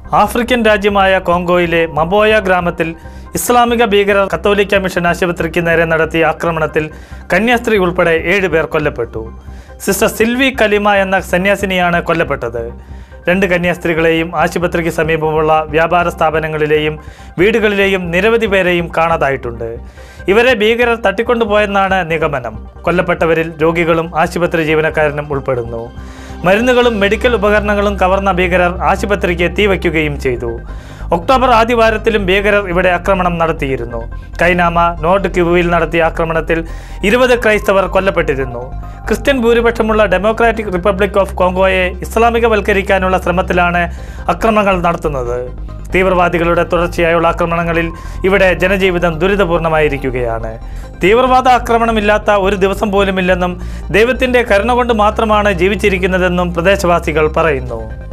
African രാജ്യമായ കോങ്കോയിലെ മബോയ ഗ്രാമത്തിൽ ഇസ്ലാമിക ഭീകരർ കത്തോലിക്ക മിഷൻ ആശുപത്രിക്ക് നേരെ നടത്തിയ ആക്രമണത്തിൽ കന്യാസ്ത്രീ ഉൾപ്പെടെ ഏഴ് പേർ കൊല്ലപ്പെട്ടു സിസ്റ്റർ സിൽവി കലിമ എന്ന സന്യാസിനിയാണ് കൊല്ലപ്പെട്ടത് രണ്ട് കന്യാസ്ത്രീകളെയും ആശുപത്രിക്ക് സമീപമുള്ള വ്യാപാര സ്ഥാപനങ്ങളിലെയും വീടുകളിലെയും നിരവധി പേരെയും കാണാതായിട്ടുണ്ട് ഇവരെ ഭീകരർ തട്ടിക്കൊണ്ടുപോയെന്നാണ് നിഗമനം കൊല്ലപ്പെട്ടവരിൽ രോഗികളും ആശുപത്രി ജീവനക്കാരനും ഉൾപ്പെടുന്നു മരുന്നുകളും മെഡിക്കൽ ഉപകരണങ്ങളും കവർന്ന ഭീകരർ ആശുപത്രിക്ക് തീവയ്ക്കുകയും ചെയ്തു ഒക്ടോബർ ആദ്യവാരത്തിലും ഭീകരർ ഇവിടെ ആക്രമണം നടത്തിയിരുന്നു കൈനാമ നോർഡ് ക്യൂബയിൽ നടത്തിയ ആക്രമണത്തിൽ ഇരുപത് ക്രൈസ്തവർ കൊല്ലപ്പെട്ടിരുന്നു ക്രിസ്ത്യൻ ഭൂരിപക്ഷമുള്ള ഡെമോക്രാറ്റിക് റിപ്പബ്ലിക് ഓഫ് കോങ്കോയെ ഇസ്ലാമികവൽക്കരിക്കാനുള്ള ശ്രമത്തിലാണ് ആക്രമണങ്ങൾ നടത്തുന്നത് തീവ്രവാദികളുടെ തുടർച്ചയായുള്ള ആക്രമണങ്ങളിൽ ഇവിടെ ജനജീവിതം ദുരിതപൂർണമായിരിക്കുകയാണ് തീവ്രവാദ ആക്രമണമില്ലാത്ത ഒരു ദിവസം പോലുമില്ലെന്നും ദൈവത്തിൻ്റെ കരുണ കൊണ്ട് മാത്രമാണ് ജീവിച്ചിരിക്കുന്നതെന്നും പ്രദേശവാസികൾ പറയുന്നു